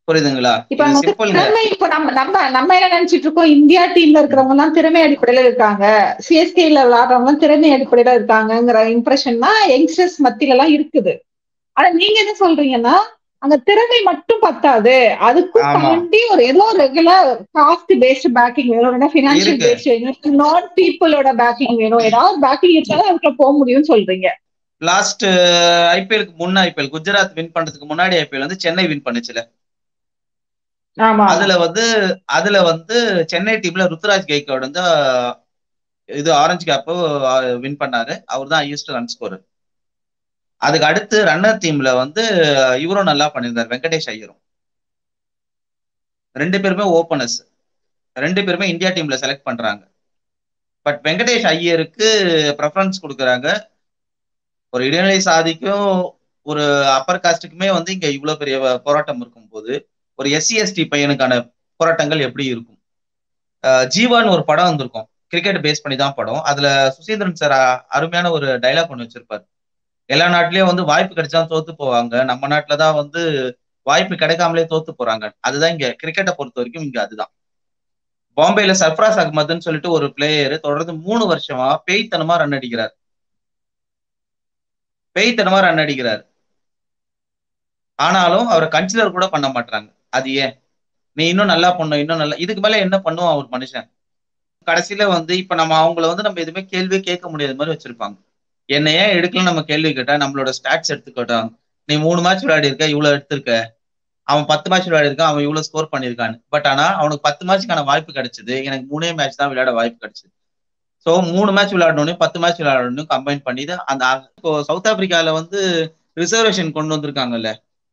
புரியுதுங்களா இப்ப இது வந்து சிம்பிள்ங்க திறமை இப்ப நம்ம நம்ம நம்ம என்ன நினைச்சிட்டு இருக்கோம் இந்தியா டீம்ல இருக்கிறவங்க எல்லாம் திறமை அடிப்படையில இருக்காங்க சிஎஸ்கேல விளையாடுறவங்க எல்லாம் திறமை அடிப்படையில இருக்காங்கங்கிற இம்ப்ரெஷன் தான் யங்ஸ்டர்ஸ் மத்தியில எல்லாம் இருக்குது ஆனா நீங்க என்ன சொல்றீங்கன்னா அங்க திறமை மட்டும் பத்தாது அதுக்கும் ஆமா. தாண்டி ஒரு ஏதோ ரெகுலர் காஸ்ட் பேஸ்ட் பேக்கிங் வேணும் இல்லைன்னா பினான்சியல் இருக்கு. பேஸ்ட் வேணும் நான் பீப்புளோட பேக்கிங் வேணும் ஏதாவது பேக்கிங் இருந்தாலும் அதுக்குள்ள போக முடியும்னு சொல்றீங்க லாஸ்ட் ஐபிஎலுக்கு முன்ன ஐபிஎல் குஜராத் வின் பண்றதுக்கு முன்னாடி ஐபிஎல் வந்து சென்னை வின் பண்ணுச்சுல ஆமா அதுல வந்து அதுல வந்து சென்னை டீம்ல ருத்ராஜ் கெய்கோட் வந்து ஆஹ், இது ஆரஞ்சு கேப் வின் பண்ணாரு அவர் தான் ஹையஸ்ட் ரன் ஸ்கோர் அதுக்கு அடுத்து ரன்னர் டீம்ல வந்து இவரும் நல்லா பண்ணியிருந்தார் வெங்கடேஷ் ஐயரும் ரெண்டு பேருமே ஓப்பனர்ஸ் ரெண்டு பேருமே இந்தியா டீம்ல செலக்ட் பண்றாங்க பட் வெங்கடேஷ் ஐயருக்கு ப்ரெஃபரன்ஸ் கொடுக்குறாங்க ஒரு இடைநிலை சாதிக்கும் ஒரு அப்பர் காஸ்டுக்குமே வந்து இங்க இவ்வளவு பெரிய போராட்டம் இருக்கும்போது ஒரு எஸ்சி எஸ்டி பையனுக்கான போராட்டங்கள் எப்படி இருக்கும் அஹ் ஜீவான்னு ஒரு படம் வந்திருக்கும் கிரிக்கெட் பேஸ் பண்ணி தான் படம் அதுல சுசீந்திரன் சார் அருமையான ஒரு டைலாக் ஒன்று வச்சிருப்பாரு எல்லா நாட்டிலயும் வந்து வாய்ப்பு கிடைச்சா தோத்து போவாங்க நம்ம நாட்டுல தான் வந்து வாய்ப்பு கிடைக்காமலே தோத்து போறாங்க அதுதான் இங்க கிரிக்கெட்டை பொறுத்த வரைக்கும் இங்க அதுதான் பாம்பேல சர்ஃப்ராஸ் அகமதுன்னு சொல்லிட்டு ஒரு பிளேயர் தொடர்ந்து மூணு வருஷமா பேய்த்தனமா ரன் அடிக்கிறார் பேய்த்தனமா ரன் அடிக்கிறார் ஆனாலும் அவரை கன்சிடர் கூட பண்ண மாட்டாங்க அது ஏன் நீ இன்னும் நல்லா பண்ணும் இன்னும் நல்லா இதுக்கு மேல என்ன பண்ணுவான் ஒரு மனுஷன் கடைசியில வந்து இப்ப நம்ம அவங்கள வந்து நம்ம எதுவுமே கேள்வியே கேட்க முடியாத மாதிரி வச்சிருப்பாங்க என்ன ஏன் எடுக்கல நம்ம கேள்வி கேட்டா நம்மளோட ஸ்டாட்ஸ் எடுத்துக்கிட்டாங்க நீ மூணு மேட்ச் விளையாடி இருக்க இவ்வளவு எடுத்திருக்க அவன் பத்து மேட்ச் விளையாடி இருக்கான் அவன் இவ்வளவு ஸ்கோர் பண்ணியிருக்கான்னு பட் ஆனா அவனுக்கு பத்து மேட்ச்க்கான வாய்ப்பு கிடைச்சது எனக்கு மூணே மேட்ச் தான் விளையாட வாய்ப்பு கிடைச்சது ஸோ மூணு மேட்ச் விளையாடணும் பத்து மேட்ச் விளையாடணும் கம்பைன் பண்ணி தான் அந்த இப்போ சவுத் ஆப்பிரிக்கால வந்து ரிசர்வேஷன் கொண்டு வந்திருக்காங்கல்ல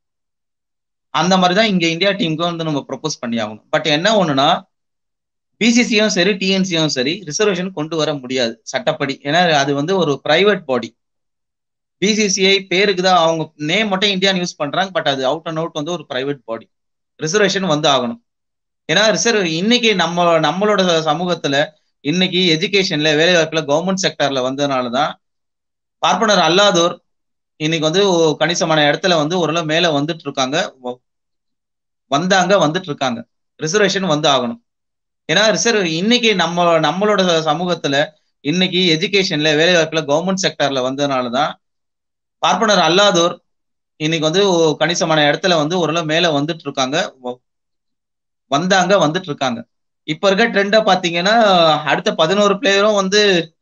அந்த மாதிரி தான் இங்க இந்தியா டீமுக்கு வந்து நம்ம ப்ரொபோஸ் பண்ணி ஆகணும் பட் என்ன ஒண்ணுனா பிசிசியும் சரி டிஎன்சியும் சரி ரிசர்வேஷன் கொண்டு வர முடியாது சட்டப்படி ஏன்னா அது வந்து ஒரு பிரைவேட் பாடி பிசிசிஐ பேருக்கு தான் அவங்க நேம் மட்டும் இந்தியான்னு யூஸ் பண்றாங்க பட் அது அவுட் அண்ட் அவுட் வந்து ஒரு பிரைவேட் பாடி ரிசர்வேஷன் வந்து ஆகணும் ஏன்னா ரிசர்வ் இன்னைக்கு நம்ம நம்மளோட சமூகத்துல இன்னைக்கு எஜுகேஷன்ல வேலை வாய்ப்புல கவர்மெண்ட் செக்டர்ல வந்ததுனால தான் பார்ப்பனர் அல்லாதோர் இன்னைக்கு வந்து கணிசமான இடத்துல வந்து ஓரளவு மேல வந்துட்டு இருக்காங்க வந்தாங்க வந்துட்டு இருக்காங்க ரிசர்வேஷன் வந்து ஆகணும் ஏன்னா ரிசர்வ் இன்னைக்கு நம்ம நம்மளோட சமூகத்துல இன்னைக்கு எஜுகேஷன்ல வேலை வாய்ப்புல கவர்மெண்ட் செக்டர்ல வந்ததுனால தான் பார்ப்பனர் அல்லாதோர் இன்னைக்கு வந்து கணிசமான இடத்துல வந்து ஓரளவு மேல வந்துட்டு இருக்காங்க வந்தாங்க வந்துட்டு இருக்காங்க இப்ப இருக்க ட்ரெண்டா பாத்தீங்கன்னா அடுத்த பதினோரு பிளேயரும் வந்து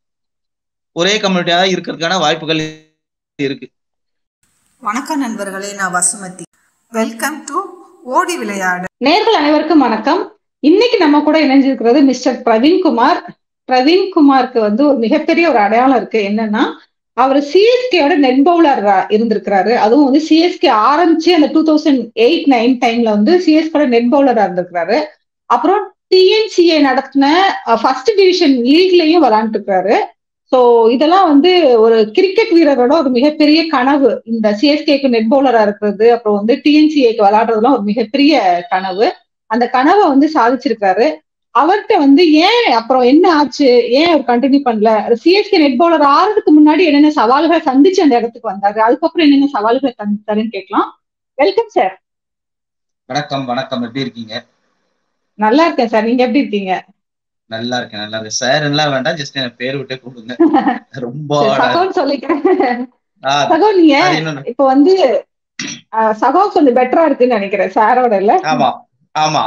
ஒரே கம்யூனிட்டியா இருக்கிறதுக்கான வாய்ப்புகள் இருக்கு வணக்கம் நண்பர்களே நான் வசுமதி வெல்கம் டு ஓடி விளையாடு நேர்கள் அனைவருக்கும் வணக்கம் இன்னைக்கு நம்ம கூட இணைஞ்சிருக்கிறது மிஸ்டர் பிரவீன்குமார் பிரவீன்குமாருக்கு வந்து ஒரு மிகப்பெரிய ஒரு அடையாளம் இருக்கு என்னன்னா அவர் சிஎஸ்கேயோட நெட் பவுலர் இருந்திருக்கிறாரு அதுவும் வந்து சிஎஸ்கே ஆரம்பிச்சு அந்த டூ தௌசண்ட் எயிட் நைன் டைம்ல வந்து சிஎஸ்கேட நெட் பவுலரா இருந்திருக்கிறாரு அப்புறம் டிஎன்சிஏ நடத்தின ஃபர்ஸ்ட் டிவிஷன் லீக்லயும் விளாண்டுட்டு இருக்காரு ஸோ இதெல்லாம் வந்து ஒரு கிரிக்கெட் வீரரோட ஒரு மிகப்பெரிய கனவு இந்த சிஎஸ்கேக்கு நெட் பவுலரா இருக்கிறது அப்புறம் வந்து டிஎன்சிஏக்கு விளையாடுறதுலாம் ஒரு மிகப்பெரிய கனவு அந்த கனவை வந்து சாதிச்சிருக்காரு அவர்கிட்ட வந்து ஏன் அப்புறம் என்ன ஆச்சு ஏன் அவர் கண்டினியூ பண்ணல சிஎஸ்கே நெட் பவுலர் ஆறதுக்கு முன்னாடி என்னென்ன சவால்கள் சந்திச்சு அந்த இடத்துக்கு வந்தாரு அதுக்கப்புறம் என்னென்ன சவால்கள் சந்திச்சாருன்னு கேட்கலாம் வெல்கம் சார் வணக்கம் வணக்கம் எப்படி இருக்கீங்க நல்லா இருக்கேன் சார் நீங்க எப்படி இருக்கீங்க நல்லா இருக்கேன் நல்லா இருக்கேன் சார் எல்லாம் வேண்டாம் ஜஸ்ட் எனக்கு பேர் விட்டே கூப்பிடுங்க ரொம்ப சகோன்னு சொல்லிக்கிறேன் சகோ நீங்க இப்ப வந்து சகோ கொஞ்சம் பெட்டரா இருக்குன்னு நினைக்கிறேன் சாரோட இல்ல ஆமா ஆமா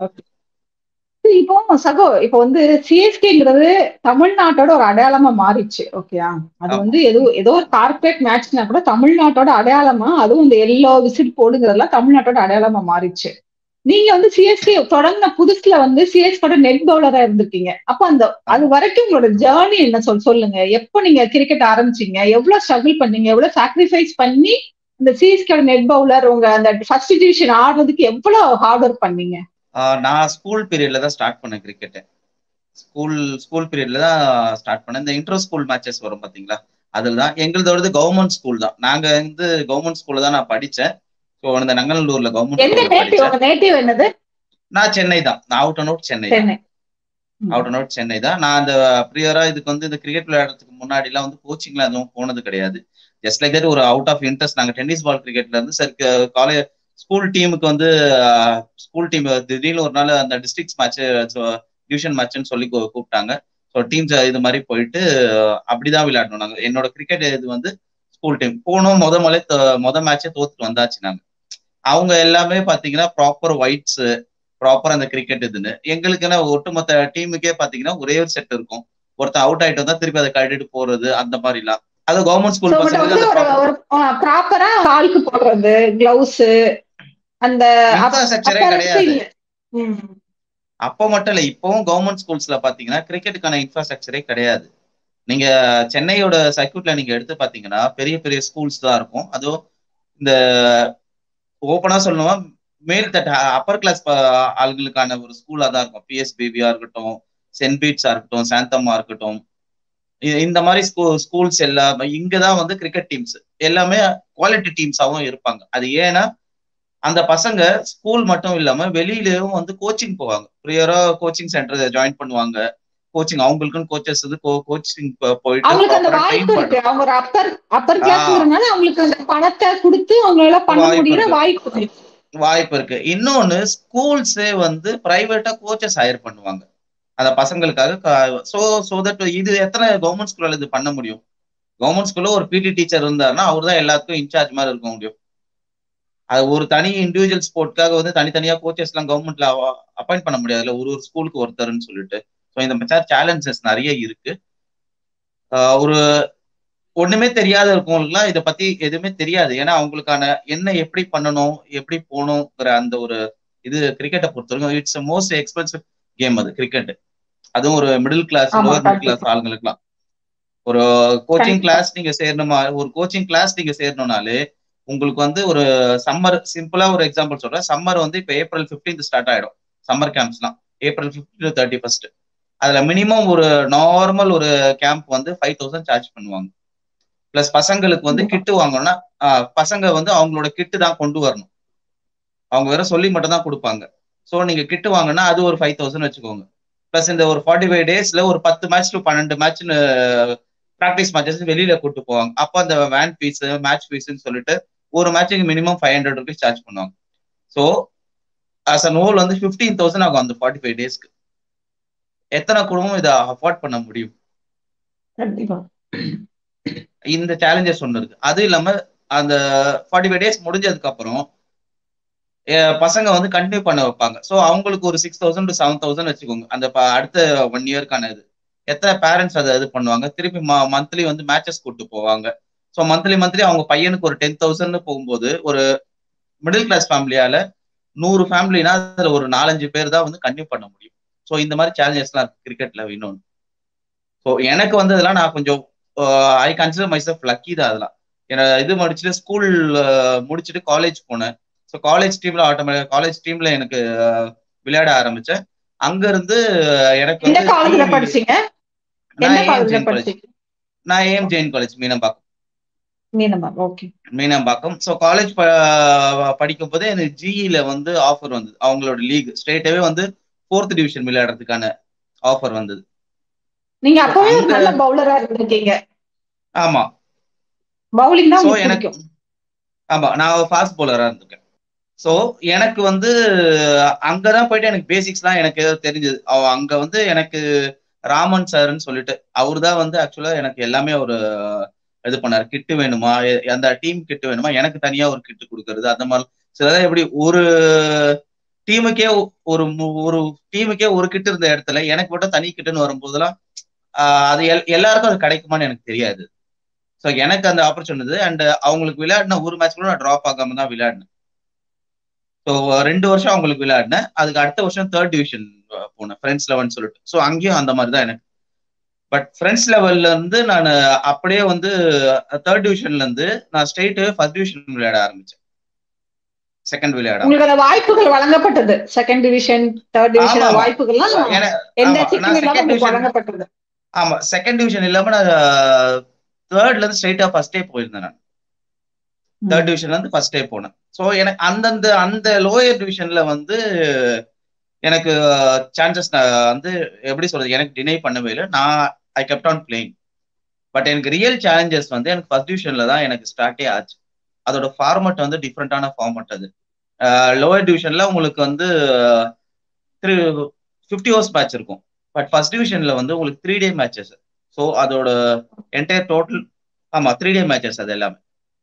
இப்போ சகோ இப்போ வந்து சிஎஸ்கேங்கிறது தமிழ்நாட்டோட ஒரு அடையாளமா மாறிச்சு ஓகேயா அது வந்து ஏதோ ஏதோ ஒரு கார்பரேட் மேட்ச்னா கூட தமிழ்நாட்டோட அடையாளமா அதுவும் இந்த எல்லோ விசிட் போடுங்கிறதெல்லாம் தமிழ்நாட்டோட அடையாளமா மாறிச்சு நீங்க வந்து சிஎஸ்கே தொடங்கின புதுசுல வந்து சிஎஸ்கோட நெட் பவுலரா இருந்திருக்கீங்க அப்ப அந்த அது வரைக்கும் உங்களோட ஜேர்னி என்ன சொல் சொல்லுங்க எப்போ நீங்க கிரிக்கெட் ஆரம்பிச்சீங்க எவ்வளவு ஸ்ட்ரகிள் பண்ணீங்க எவ்வளவு சாக்ரிஃபைஸ் பண்ணி இந்த சிஎஸ்கேட நெட் பவுலர் உங்க அந்த ஃபர்ஸ்ட் டிவிஷன் ஆடுறதுக்கு எவ்வளவு ஹார்ட் ஒர்க் பண்ணீங்க நான் ஸ்கூல் பீரியட்ல தான் ஸ்டார்ட் பண்ணேன் கிரிக்கெட்டை ஸ்கூல் ஸ்கூல் பீரியட்ல தான் ஸ்டார்ட் பண்ணேன் இந்த இன்டர் ஸ்கூல் மேட்சஸ் வரும் பாத்தீங்களா அதுல தான் எங்களதோடது கவர்மெண்ட் ஸ்கூல் தான் நாங்க வந்து கவர்மெண்ட் ஸ்கூல்ல தான் நான் படிச்சேன் ஸோ இந்த நங்கநல்லூர்ல கவர்மெண்ட் என்னது நான் சென்னை தான் நான் அவுட் அண்ட் அவுட் சென்னை தான் அவுட் அண்ட் அவுட் சென்னை தான் நான் அந்த ப்ரியரா இதுக்கு வந்து இந்த கிரிக்கெட் விளையாடுறதுக்கு முன்னாடி எல்லாம் வந்து கோச்சிங்ல எதுவும் போனது கிடையாது ஜஸ்ட் லைக் தட் ஒரு அவுட் ஆஃப் இன்ட்ரெஸ்ட் நாங்க டென்னிஸ் பால் கிரிக்கெட்ல இருந்து சரி காலேஜ் ஸ்கூல் டீமுக்கு வந்து ஸ்கூல் டீம் திடீர்னு ஒரு நாள் அந்த டிஸ்ட்ரிக்ட் மேட்ச் டிவிஷன் மேட்ச்னு சொல்லி கூப்பிட்டாங்க ஸோ டீம்ஸ் இது மாதிரி போயிட்டு அப்படிதான் விளையாடணும் நாங்க என்னோட கிரிக்கெட் இது வந்து ஸ்கூல் டீம் போனோம் முத மலை முத மேட்சே தோத்துட்டு வந்தாச்சு நாங்க அவங்க எல்லாமே பாத்தீங்கன்னா ப்ராப்பர் ஒயிட்ஸ் ப்ராப்பர் அந்த கிரிக்கெட் இதுன்னு எங்களுக்குன்னா ஒட்டுமொத்த டீமுக்கே பாத்தீங்கன்னா ஒரே ஒரு செட் இருக்கும் ஒருத்தன் அவுட் ஆயிட்டு வந்தா திருப்பி அதை கட்டிட்டு போறது அந்த மாதிரி எல்லாம் அது கவர்மெண்ட் ஸ்கூல் ப்ராப்பரா காலுக்கு போடுறது கிளவுஸ் அந்த இன்ஃப்ராஸ்ட்ரக்சரே கிடையாது அப்போ மட்டும் இல்ல இப்பவும் கவர்மெண்ட் ஸ்கூல்ஸ்ல பாத்தீங்கன்னா கிரிக்கெட்டுக்கான இன்ஃப்ராஸ்ட்ரக்சரே கிடையாது நீங்க சென்னையோட சர்க்கியூட்ல நீங்க எடுத்து பாத்தீங்கன்னா பெரிய பெரிய ஸ்கூல்ஸ் தான் இருக்கும் அதுவும் இந்த ஓப்பனா சொல்லணுமா மேல் தட்டு அப்பர் கிளாஸ் ஆளுங்களுக்கான ஒரு ஸ்கூலா தான் இருக்கும் பிஎஸ்பிபியா இருக்கட்டும் சென்ட் பீட்ஸா இருக்கட்டும் சாந்தமா இருக்கட்டும் இந்த மாதிரி ஸ்கூ ஸ்கூல்ஸ் எல்லாம் இங்கதான் வந்து கிரிக்கெட் டீம்ஸ் எல்லாமே குவாலிட்டி டீம்ஸாவும் இருப்பாங்க அது ஏன்னா அந்த பசங்க ஸ்கூல் மட்டும் இல்லாம வெளியிலயும் வந்து கோச்சிங் போவாங்க ப்ரியரா கோச்சிங் சென்டர் ஜாயின் பண்ணுவாங்க கோச்சிங் அவங்களுக்குன்னு கோச்சஸ் வந்து கோச்சிங் போயிட்டு அவங்களுக்கு அந்த வாய்ப்பு இருக்கு அவங்க ஒரு அப்பர் அப்பர் கிளாஸ்ங்கிறதுனால அவங்களுக்கு அந்த பணத்தை கொடுத்து அவங்களால பண்ண முடியற வாய்ப்பு இருக்கு வாய்ப்பு இருக்கு இன்னொன்னு ஸ்கூல்ஸே வந்து பிரைவேட்டா கோச்சஸ் ஹையர் பண்ணுவாங்க அந்த பசங்களுக்காக சோ சோ தட் இது எத்தனை கவர்மெண்ட் ஸ்கூல்ல இது பண்ண முடியும் கவர்மெண்ட் ஸ்கூல்ல ஒரு பிடி டீச்சர் இருந்தாருன்னா அவர் தான் எல்லாத்துக்கும் இன்சார்ஜ் மாதிரி இருக்க முடியும் அது ஒரு தனி இண்டிவிஜுவல் ஸ்போர்ட்காக வந்து தனித்தனியா கோச்சஸ் எல்லாம் கவர்மெண்ட்ல அப்பாயிண்ட் பண்ண முடியாதுல்ல ஒரு ஒரு ஸ்கூலுக்கு ஒருத்தர்னு சொல்லிட்டு ஸோ இந்த மாதிரி சேலஞ்சஸ் நிறைய இருக்கு ஒரு ஒண்ணுமே தெரியாத இருக்கவங்களுக்குலாம் இதை பத்தி எதுவுமே தெரியாது ஏன்னா அவங்களுக்கான என்ன எப்படி பண்ணணும் எப்படி போகணுங்கிற அந்த ஒரு இது கிரிக்கெட்டை பொறுத்த வரைக்கும் இட்ஸ் மோஸ்ட் எக்ஸ்பென்சிவ் கேம் அது கிரிக்கெட் அதுவும் ஒரு middle class lower middle class ஆளுங்களுக்குலாம் ஒரு கோச்சிங் கிளாஸ் நீங்க சேரணுமா ஒரு கோச்சிங் கிளாஸ் நீங்க சேரணும்னாலே உங்களுக்கு வந்து ஒரு சம்மர் சிம்பிளா ஒரு எக்ஸாம்பிள் சொல்றேன் சம்மர் வந்து இப்போ ஏப்ரல் பிப்டீன்த் ஸ்டார்ட் ஆயிடும் சம்மர் கேம்ப்ஸ்லாம் ஏப்ரல் பிப்டீன் தேர்ட்டி ஃபர்ஸ்ட் அதுல மினிமம் ஒரு நார்மல் ஒரு கேம்ப் வந்து ஃபைவ் தௌசண்ட் சார்ஜ் பண்ணுவாங்க பிளஸ் பசங்களுக்கு வந்து கிட்டு வாங்கணும்னா பசங்க வந்து அவங்களோட கிட்டு தான் கொண்டு வரணும் அவங்க வேற சொல்லி மட்டும் தான் கொடுப்பாங்க ஸோ நீங்க கிட்டு வாங்கினா அது ஒரு ஃபைவ் தௌசண்ட் வச்சுக்கோங்க பிளஸ் இந்த ஒரு ஃபார்ட்டி ஃபைவ் டேஸ்ல ஒரு பத்து மேட்ச் டு பன்னெண்டு மேட்ச்னு ப்ராக்டிஸ் மேட்சஸ் வெளியில கூட்டு போவாங்க அப்போ அந்த வேன் ஃபீஸ் மேட்ச் ஃபீஸ்ன்னு சொல்லிட்டு ஒரு மேட்சுக்கு minimum five hundred rupees charge பண்ணுவாங்க ஸோ அஸ் அ நோல் வந்து ஃபிஃப்டீன் தௌசண்ட் ஆகும் அந்த ஃபார்ட்டி ஃபைவ் டேஸ்க்கு எத்தனை குடும்பம் இதை அஃபோர்ட் பண்ண முடியும் இந்த சேலஞ்சஸ் ஒன்று இருக்கு அது இல்லாம அந்த ஃபார்ட்டி ஃபைவ் டேஸ் முடிஞ்சதுக்கு அப்புறம் பசங்க வந்து கண்டினியூ பண்ண வைப்பாங்க ஸோ அவங்களுக்கு ஒரு six thousand to seven thousand வச்சுக்கோங்க அந்த அடுத்த ஒன் இயர்க்கான இது எத்தனை பேரண்ட்ஸ் அதை இது பண்ணுவாங்க திருப்பி மந்த்லி வந்து மேட்சஸ் கூட்டு போவாங்க ஸோ மந்த்லி மந்த்லி அவங்க பையனுக்கு ஒரு டென் தௌசண்ட் போகும்போது ஒரு மிடில் கிளாஸ் ஃபேமிலியால நூறு ஃபேமிலினா அதுல ஒரு நாலஞ்சு பேர் தான் வந்து கன்டினியூ பண்ண முடியும் ஸோ இந்த மாதிரி சேலஞ்சஸ்லாம் இருக்கு கிரிக்கெட்ல இன்னொன்று ஸோ எனக்கு வந்து இதெல்லாம் நான் கொஞ்சம் ஐ கன்சிடர் மைசெல்ஃப் லக்கி தான் அதெல்லாம் என்ன இது முடிச்சுட்டு ஸ்கூல் முடிச்சுட்டு காலேஜ் போனேன் ஸோ காலேஜ் டீம்ல ஆட்டோமேட்டிக் காலேஜ் டீம்ல எனக்கு விளையாட ஆரம்பிச்சேன் அங்க இருந்து எனக்கு எந்த காலேஜ்ல படிச்சீங்க எந்த காலேஜ்ல படிச்சீங்க நான் AM Jain college Meenambakkam Meenambakkam okay Meenambakkam so college படிக்கும் போதே எனக்கு ஜிஇல வந்து ஆஃபர் வந்தது அவங்களோட லீக் ஸ்டேட்டாவே வந்து ஃபோர்த் டிவிஷன் விளையாடுறதுக்கான ஆஃபர் வந்தது நீங்க அப்பவே ஒரு நல்ல பவுலரா இருந்திருக்கீங்க ஆமா பவுலிங் தான் ஸோ உங்களுக்கு எனக்கு பிடிக்கும் ஆமா நான் ஃபாஸ்ட் பவுலரா இருந்திருக்கேன் ஸோ எனக்கு வந்து அங்கதான் போயிட்டு எனக்கு பேசிக்ஸ்லாம் எனக்கு ஏதோ தெரிஞ்சது அவ- அங்க வந்து எனக்கு ராமன் சார்ன்னு சொல்லிட்டு அவர் தான் வந்து ஆக்சுவலா எனக்கு எல்லாமே ஒரு இது பண்ணாரு கிட்டு வேணுமா எ- அந்த டீம் கிட்டு வேணுமா எனக்கு தனியா ஒரு கிட்டு கொடுக்கறது அந்த மாதிரி சிலதான் எப்படி ஒரு டீமுக்கே ஒரு மு- ஒரு டீமுக்கே ஒரு கிட்டு இருந்த இடத்துல எனக்கு மட்டும் தனி கிட்டுன்னு வரும்போதெல்லாம் ஆஹ் அது எல்- எல்லாருக்கும் அது கிடைக்குமான்னு எனக்கு தெரியாது ஸோ எனக்கு அந்த ஆப்பர்ச்சுனிட்டி அண்ட் அவங்களுக்கு விளையாடின ஒரு மேட்ச் கூட நான் ட்ராப் ஆகாம தான் விளையாடினேன் ஸோ ரெண்டு வருஷம் அவங்களுக்கு விளையாடினேன் அதுக்கு அடுத்த வருஷம் தேர்ட் டிவிஷன் போனேன் ஃப்ரெண்ட்ஸ் லெவன் சொல்லிட்டு ஸோ அங்கேயும் அந்த மாதிரி தான் எனக்கு பட் ஃப்ரெண்ட்ஸ் லெவல்ல இருந்து நான் அப்படியே வந்து தேர்ட் டிவிஷன்ல இருந்து நான் ஸ்டேட் ஃபர்ஸ்ட் டிவிஷன் விளையாட ஆரம்பிச்சேன் செகண்ட் விளையாட உங்களுக்கு அந்த வாய்ப்புகள் வழங்கப்பட்டது செகண்ட் டிவிஷன் தேர்ட் டிவிஷன் ஆமா, ஆமா. வாய்ப்புகள்லாம் ஏன்னா எந்த ஆமா, சிக்கலும் நான் இல்லாம second உங்களுக்கு division- வழங்கப்பட்டது ஆமா செகண்ட் டிவிஷன் இல்லாம நான் தேர்ட்ல இருந்து ஸ்ட்ரைட்டா ஃபர்ஸ்டே போயிருந்தேன் நான் தேர்ட் டிவிஷன்ல இருந்து ஃபர்ஸ்டே போனேன் ஸோ எனக்கு அந்தந்த அந்த லோயர் டிவிஷன்ல வந்து எனக்கு சான்சஸ் வந்து எப்படி சொல்றது எனக்கு டினை பண்ணவே இல்லை நான் I kept on playing but எனக்கு ரியல் சேலஞ்சஸ் வந்து எனக்கு ஃபர்ஸ்ட் டிவிஷன்ல தான் எனக்கு ஸ்டார்ட்டே ஆச்சு அதோட ஃபார்மட் வந்து டிஃப்ரெண்டான ஃபார்மட் அது லோவர் டிவிஷன்ல உங்களுக்கு வந்து த்ரீ ஃபிஃப்டி ஹவர்ஸ் மேட்ச் இருக்கும் பட் ஃபர்ஸ்ட் டிவிஷன்ல வந்து உங்களுக்கு த்ரீ டே மேட்சஸ் ஸோ அதோட என்டையர் டோட்டல் ஆமா த்ரீ டே மேட்சஸ் அது எல்லாமே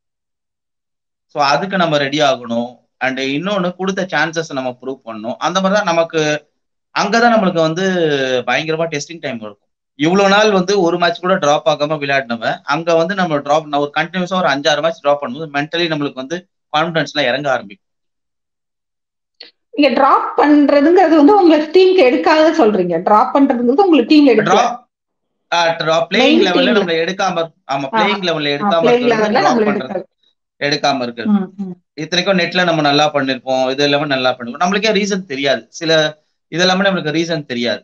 ஸோ அதுக்கு நம்ம ரெடி ஆகணும் அண்ட் இன்னொன்று கொடுத்த சான்சஸ் நம்ம ப்ரூவ் பண்ணணும் அந்த மாதிரி தான் நமக்கு அங்கதான் நம்மளுக்கு வந்து பயங்கரமா டெஸ்டிங் டைம் இருக்கும் இவ்வளவு நாள் வந்து ஒரு மேட்ச் கூட டிராப் ஆகாம விளையாடினவன் அங்க வந்து நம்ம டிராப் ஒரு கண்டினியூஸா ஒரு அஞ்சாறு மேட்ச் டிராப் பண்ணும்போது மென்டலி நம்மளுக்கு வந்து கான்பிடன்ஸ் எல்லாம் இறங்க ஆரம்பிக்கும் நீங்க டிராப் பண்றதுங்கிறது வந்து உங்க டீமுக்கு எடுக்காத சொல்றீங்க டிராப் பண்றதுங்கிறது உங்களுக்கு டீம்ல எடுக்கல டிராப் பிளேயிங் Main லெவல்ல team ல. நம்மள எடுக்காம ஆமா பிளேயிங் லெவல்ல எடுக்காம பிளேயிங் இருக்கிறது லெவல்ல டிராப் நம்மள பண்றது எடுக்காது எடுக்காம இருக்கு ம், ம். இத்தனைக்கும் நெட்ல நம்ம நல்லா பண்ணிருப்போம் இது எல்லாமே நல்லா பண்ணிருப்போம் நம்மளுக்கே ரீசன் தெரியாது சில இதெல்லாமே நம்மளுக்கு ரீசன் தெரியாது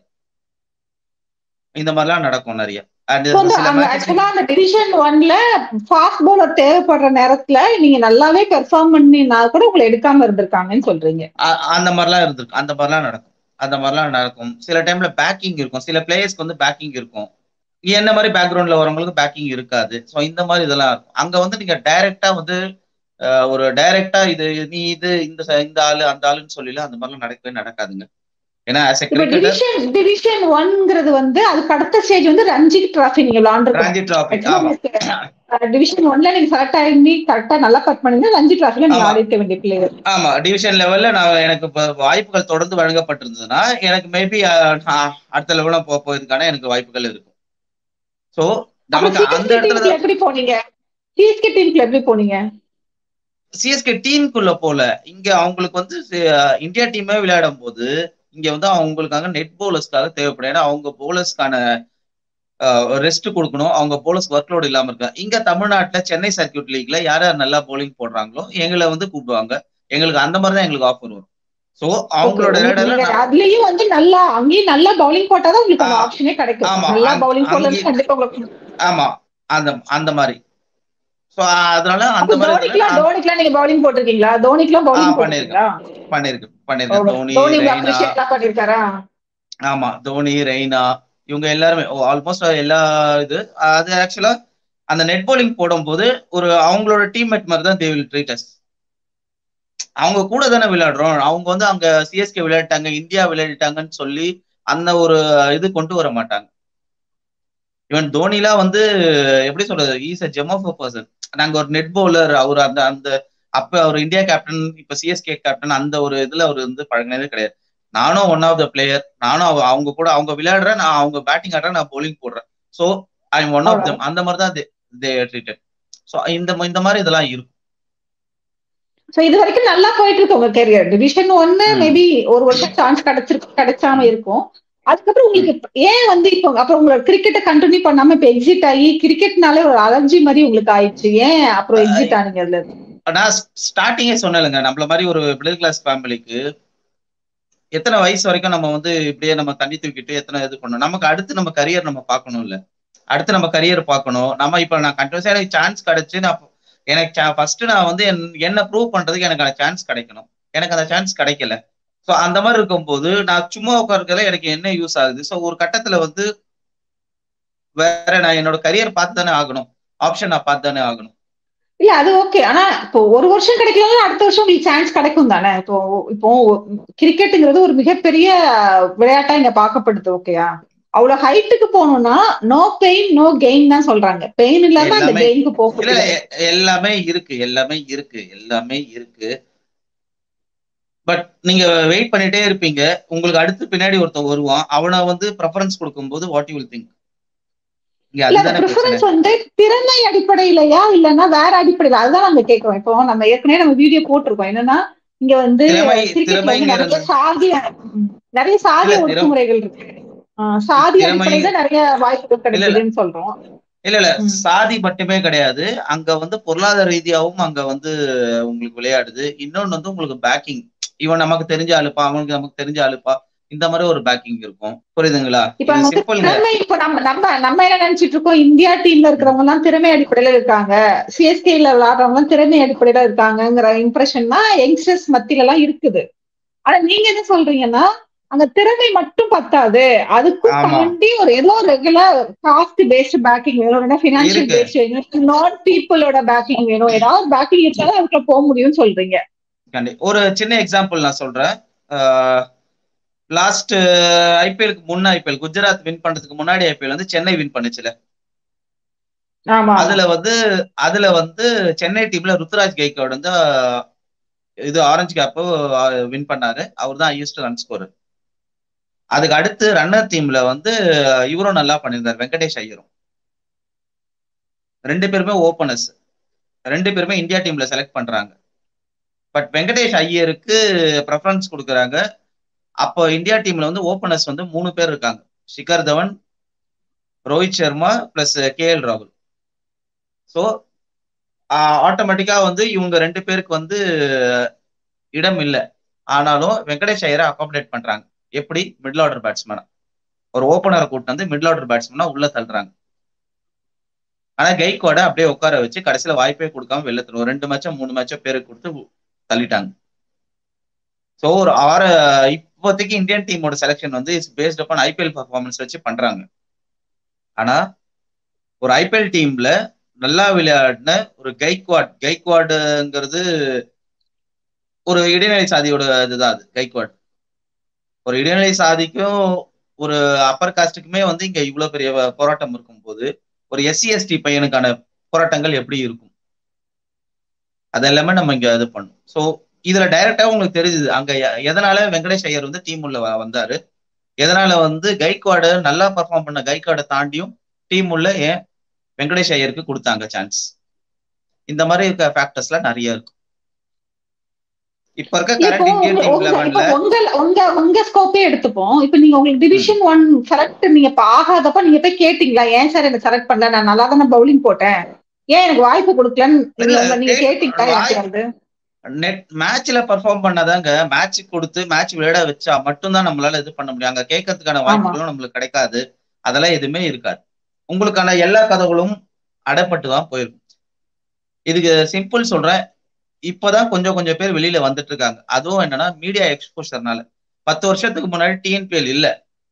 இந்த மாதிரிலாம் நடக்கும் நிறைய அண்ட் So வந்து சில அங்க மேட்சஸ் ஆக்சுவலா அந்த டிவிஷன் ஒன்ல ஃபாஸ்ட் பவுலர் தேவைப்படுற நேரத்துல நீங்க நல்லாவே பெர்ஃபார்ம் பண்ணினா கூட உங்களை எடுக்காம இருந்திருக்காங்கன்னு சொல்றீங்க அந்த மாதிரிலாம் இருந்திருக்கு அந்த மாதிரிலாம் நடக்கும் அந்த மாதிரிலாம் நடக்கும் சில டைம்ல பேக்கிங் இருக்கும் சில பிளேயர்ஸ்க்கு வந்து பேக்கிங் இருக்கும் என்ன மாதிரி பேக்ரவுண்ட்ல வரவங்களுக்கு பேக்கிங் இருக்காது ஸோ இந்த மாதிரி இதெல்லாம் இருக்கும் அங்க வந்து நீங்க டைரக்டா வந்து அஹ், ஒரு டைரக்டா இது நீ இது இந்த ச- இந்த ஆளு அந்த ஆளுன்னு சொல்லல அந்த மாதிரிலாம் நடக்கவே நடக்காதுங்க ஏன்னா ஆஸ் எ இப்ப கிரிக்கெட்டர் டிவிஷன் டிவிஷன் ஒன்ங்கிறது வந்து அதுக்கு அடுத்த ஸ்டேஜ் வந்து ரஞ்சி டிராஃபி நீங்க விளாண்டுருக்கோம் ராஞ்சி டிராபி ஆமா டிவிஷன் ஒன்ல நீங்க செலக்ட் ஆகி கரெக்டா நல்லா கட் பண்ணீங்க ரஞ்சி டிராஃபில நீங்க ஆமா. ஆடி இருக்க வேண்டிய பிளேயர் ஆமா டிவிஷன் லெவல்ல நான் எனக்கு இப்ப வாய்ப்புகள் தொடர்ந்து வழங்கப்பட்டிருந்ததுன்னா எனக்கு மேபி அடுத்த லெவலில் போக போறதுக்கான எனக்கு வாய்ப்புகள் இருக்கும் ஸோ நமக்கு அந்த இடத்துல தான் எப்படி போனீங்க சிஎஸ்கே டீம்ல எப்படி போனீங்க சிஎஸ்கே டீமுக்குள்ள போல இங்க அவங்களுக்கு வந்து சி- இந்தியா டீமே விளையாடும் போது இங்க வந்து அவங்களுக்காக நெட் பவுலர்ஸ்க்காக தேவைப்படும் ஏன்னா அவங்க பவுலர்ஸ்க்கான ரெஸ்ட் கொடுக்கணும் அவங்க பவுலர்ஸ் ஒர்க் லோட் இல்லாம இருக்காங்க இங்க தமிழ்நாட்டுல சென்னை சர்க்கியூட் லீக்ல யார் யார் நல்லா bowling போடுறாங்களோ எங்களை வந்து கூப்பிடுவாங்க எங்களுக்கு அந்த மாதிரி தான் எங்களுக்கு ஆஃபர் வரும் ஸோ அவங்களோட Okay, ரேடர்ல நீங்க அதுலயும் வந்து நல்லா அங்கேயும் நல்லா பவுலிங் போட்டாதான் உங்களுக்கு அந்த ஆ, ஆப்ஷனே கிடைக்கும் ஆமா, நல்லா அங்க- பவுலிங் போடல அங்கேயும் கண்டிப்பா உங்களுக்கு ஆமா அந்த அந்த மாதிரி ஸோ அதனால அந்த அப்ப மாதிரி தோனிக்குலாம் இதுல தோனிக்குலாம் நீங்க பவுலிங் போட்டிருக்கீங்களா தோனிக்குலாம் ஆ, பவுலிங் பண்ணிருக்கேன். போட்டிருக்கீங்களா பண்ணிருக்கு பண்ணிருக்கேன் தோனி தோனி ரெய்னா அப்ரிஷியேட் எல்லாம் பண்ணிருக்காரா ஆமா தோனி ரெய்னா இவங்க எல்லாருமே ஆல்மோஸ்ட் எல்லா இது அது ஆக்சுவலா அந்த நெட் bowling போடும்போது ஒரு அவங்களோட டீம்மேட் மாதிரி தான் தே வில் ட்ரீட் அஸ் அவங்க கூட தானே விளையாடுறோம் அவங்க வந்து அங்க சிஎஸ்கே விளையாடிட்டாங்க இந்தியா விளையாடிட்டாங்கன்னு சொல்லி அந்த ஒரு இது கொண்டு வர மாட்டாங்க ஈவன் தோனிலாம் வந்து எப்படி சொல்றது is a gem of a person நாங்க ஒரு நெட் பவுலர் அவர் அந்த அந்த அப்ப அவர் இந்தியா கேப்டன் இப்ப சிஎஸ்கே கேப்டன் அந்த ஒரு இதுல அவர் வந்து பழகினதே கிடையாது நானும் ஒன் ஆஃப் த பிளேயர் நானும் அவ- அவங்க கூட அவங்க விளையாடுறேன் நான் அவங்க பேட்டிங் ஆடுறேன் நான் bowling போடுறேன் so I am one of them அந்த மாதிரி தான் தே ட்ரீட்டட் ஸோ இந்த ம- இந்த மாதிரி இதெல்லாம் இருக்கும் சோ இது வரைக்கும் நல்லா போயிட்டு இருக்கு உங்க கெரியர் டிவிஷன் ஒன்னு ம். மேபி ஒரு வருஷம் சான்ஸ் கிடைச்சிருக்கு கிடைச்சாம இருக்கும் அதுக்கப்புறம் உங்களுக்கு இப்ப- ஏன் வந்து இப்போ அப்புறம் உங்களை கிரிக்கெட்டை கண்டினியூ பண்ணாம இப்ப எக்ஸிட் ஆகி கிரிக்கெட்னாலே ஒரு அலர்ஜி மாதிரி உங்களுக்கு ஆயிடுச்சு ஏன் அப்புறம் எக்ஸிட் ஆனீங்க அதுல இருந்து? நான் ஸ்டார்டிங்கே சொன்னேன்லங்க நம்மள மாதிரி ஒரு மிடில் கிளாஸ் ஃபேமிலிக்கு எத்தனை வயசு வரைக்கும் நம்ம வந்து இப்படியே நம்ம தண்ணி தூக்கிட்டு எத்தனை இது பண்ணணும் நமக்கு அடுத்து நம்ம கரியர் நம்ம பார்க்கணும் இல்ல அடுத்து நம்ம கரியர் பார்க்கணும் நம்ம இப்ப நான் கண்டினியூஸா எனக்கு சான்ஸ் கிடைச்சு நான் எனக்கு ஃபர்ஸ்ட் நான் வந்து என்- என்ன ப்ரூவ் பண்றதுக்கு எனக்கு அந்த சான்ஸ் கிடைக்கணும் எனக்கு அந்த சான்ஸ் கிடைக்கல ஸோ அந்த மாதிரி இருக்கும்போது நான் சும்மா உட்காருக்கல எனக்கு என்ன யூஸ் ஆகுது ஸோ ஒரு கட்டத்துல வந்து வேற நான் என்னோட கரியர் பார்த்து தானே ஆகணும் ஆப்ஷன் நான் பார்த்து தானே ஆகணும் இல்ல அது ஓகே ஆனா இப்போ ஒரு வருஷம் கிடைக்கலன்னா அடுத்த வருஷம் உங்களுக்கு சான்ஸ் கிடைக்கும் தானே இப்போ இப்போ கிரிக்கெட்டுங்கிறது ஒரு மிகப்பெரிய விளையாட்டா இங்க பார்க்கப்படுது ஓகேயா அவ்வளவு ஹைட்டுக்கு போகணும்னா நோ பெயின் நோ கெயின் தான் சொல்றாங்க பெயின் இல்லாம அந்த எல்லாமே- கெயினுக்கு போக இல்ல இல்ல, முடியாது எ- எல்லாமே இருக்கு எல்லாமே இருக்கு எல்லாமே இருக்கு பட் நீங்க வெயிட் பண்ணிட்டே இருப்பீங்க உங்களுக்கு அடுத்து பின்னாடி ஒருத்தன் வருவான் அவனை வந்து ப்ரெஃபரன்ஸ் கொடுக்கும்போது வாட் யூ வில் திங்க் இங்க இல்ல அந்த அதுதானே பிரச்சனை ப்ரிஃபரன்ஸ் வந்து திறமை அடிப்படையிலயா இல்லன்னா வேற அடிப்படையில அதுதான் நம்ம கேட்கிறோம் இப்போ நம்ம ஏற்கனவே நம்ம வீடியோ போட்டிருக்கோம் என்னன்னா இங்க வந்து திறமை கிரிக்கெட்ல வந்து நிறைய திறமைங்கிறது சாதி ம், நிறைய சாதி இல்ல, திறம்- ஒடுக்குமுறைகள் இருக்கு ஆ, சாதி திறமை- அடிப்படையில நிறைய வாய்ப்புகள் கிடைக்குதுன்னு சொல்றோம் இல்ல இல்ல ம். சாதி மட்டுமே கிடையாது அங்க வந்து பொருளாதார ரீதியாவும் அங்க வந்து உங்களுக்கு விளையாடுது இன்னொன்னு வந்து உங்களுக்கு பேக்கிங் இவன் நமக்கு தெரிஞ்ச ஆளுப்பா அவனுக்கு நமக்கு தெரிஞ்ச ஆளுப்பா இந்த மாதிரி ஒரு பேக்கிங் இருக்கும் புரியுதுங்களா இப்ப இது வந்து சிம்பிள்ங்க திறமை இப்ப நம்ம நம்ம நம்ம என்ன நினைச்சிட்டு இருக்கோம் இந்தியா டீம்ல இருக்கிறவங்க எல்லாம் திறமை அடிப்படையில இருக்காங்க சிஎஸ்கேல விளையாடுறவங்க எல்லாம் திறமை அடிப்படையில இருக்காங்கங்கிற இம்ப்ரெஷன் தான் யங்ஸ்டர்ஸ் மத்தியில எல்லாம் இருக்குது ஆனா நீங்க என்ன சொல்றீங்கன்னா அங்க திறமை மட்டும் பத்தாது அதுக்கும் ஆமா. தாண்டி ஒரு ஏதோ ரெகுலர் காஸ்ட் பேஸ்ட் பேக்கிங் வேணும் இல்லைன்னா பினான்சியல் இருக்கு. பேஸ்ட் வேணும் நான் பீப்புளோட பேக்கிங் வேணும் ஏதாவது பேக்கிங் இருந்தாலும் அதுக்குள்ள போக முடியும்னு சொல்றீங்க கண்டி ஒரு சின்ன எக்ஸாம்பிள் நான் சொல்றேன் லாஸ்ட் ஐபிஎலுக்கு முன்ன ஐபிஎல் குஜராத் வின் பண்றதுக்கு முன்னாடி ஐபிஎல் வந்து சென்னை வின் பண்ணுச்சுல ஆமா அதுல வந்து அதுல வந்து சென்னை டீம்ல ருத்ராஜ் கெய்கோட் வந்து ஆஹ், இது ஆரஞ்சு கேப் வின் பண்ணாரு அவர் தான் ஹையஸ்ட் ரன் ஸ்கோர் அதுக்கு அடுத்து ரன்னர் டீம்ல வந்து இவரும் நல்லா பண்ணியிருந்தார் வெங்கடேஷ் ஐயரும் ரெண்டு பேருமே ஓப்பனர்ஸ் ரெண்டு பேருமே இந்தியா டீம்ல செலக்ட் பண்றாங்க பட் வெங்கடேஷ் ஐயருக்கு ப்ரெஃபரன்ஸ் கொடுக்குறாங்க அப்போ இந்தியா டீம்ல வந்து ஓப்பனர்ஸ் வந்து மூணு பேர் இருக்காங்க Shikhar Dhawan Rohit Sharma plus K L ராகுல் ஸோ ஆட்டோமேட்டிக்கா வந்து இவங்க ரெண்டு பேருக்கு வந்து இடம் இல்லை ஆனாலும் வெங்கடேஷ் ஐயரை அகாமடேட் பண்றாங்க எப்படி மிடில் ஆர்டர் பேட்ஸ்மேனா ஒரு ஓப்பனரை கூட்டு வந்து மிடில் ஆர்டர் பேட்ஸ்மேனா உள்ள தள்ளுறாங்க ஆனா கெய்கோட அப்படியே உட்கார வச்சு கடைசியில வாய்ப்பே கொடுக்காம வெளில தள்ளுவோம் ரெண்டு மேட்சோ மூணு மேட்சோ பேருக்கு கொடுத்து தள்ளிட்டாங்க ஸோ ஒரு ஆறு இப்போதைக்கு இந்தியன் டீமோட செலெக்ஷன் வந்து is based upon IPL performance வச்சு பண்றாங்க ஆனா ஒரு ஐபிஎல் டீம்ல நல்லா விளையாடின ஒரு கைக்வாட் கைக்வாடுங்கிறது ஒரு இடைநிலை சாதியோட இதுதான் அது கைக்வாட் ஒரு இடைநிலை சாதிக்கும் ஒரு அப்பர் காஸ்டுக்குமே வந்து இங்க இவ்வளவு பெரிய போராட்டம் இருக்கும் போது ஒரு எஸ்சி எஸ்டி பையனுக்கான போராட்டங்கள் எப்படி இருக்கும் அதெல்லாமே நம்ம இங்க இது பண்ணும் ஸோ இதுல டைரக்டா உங்களுக்கு தெரியுது அங்க எ- எதனால வெங்கடேஷ் ஐயர் வந்து டீம் உள்ள வ- வந்தாரு எதனால வந்து கைக்வாட நல்லா பர்ஃபார்ம் பண்ண கைக்வாட தாண்டியும் டீம் உள்ள ஏன் வெங்கடேஷ் ஐயருக்கு கொடுத்தாங்க சான்ஸ் இந்த மாதிரி இருக்க ஃபேக்டர்ஸ்லாம் நிறைய இருக்கு இப்ப இருக்க இப்போ கரண்ட் இந்தியன் உங்க- டீம் உங்க- லெவன்ல இப்போ உங்க உங்க உங்க ஸ்கோப்பே எடுத்துப்போம் இப்ப நீங்க உங்களுக்கு டிவிஷன் ஒன் செலக்ட் நீங்க இப்ப ஆகாதப்ப நீங்க போய் கேட்டீங்களா ஏன் சார் எனக்கு செலக்ட் பண்ணல நான் நல்லா தானே பவுலிங் போட்டேன் ஏன் எனக்கு வாய்ப்பு கொடுக்கலன்னு நீங்க இல்ல, உங்க- நீங்க கே- கேட்டீங்களா வாய்- யாருக்காவது? நெட் மேட்ச்ல பெர்ஃபார்ம் பண்ணாதாங்க மேட்ச் கொடுத்து மேட்ச் விளையாட வச்சா மட்டும்தான் நம்மளால இது பண்ண முடியும் அங்க கேட்கறதுக்கான வாய்ப்புகளும் நம்மளுக்கு கிடைக்காது அதெல்லாம் எதுவுமே இருக்காது உங்களுக்கான எல்லா கதவுகளும் அடைப்பட்டு தான் போயிருக்கும் இதுக்கு சிம்பிள் சொல்றேன் இப்பதான் கொஞ்சம் கொஞ்சம் பேர் வெளியில வந்துட்டு இருக்காங்க அதுவும் என்னன்னா மீடியா எக்ஸ்போஷர்னால பத்து வருஷத்துக்கு முன்னாடி டிஎன்பிஎல் இல்ல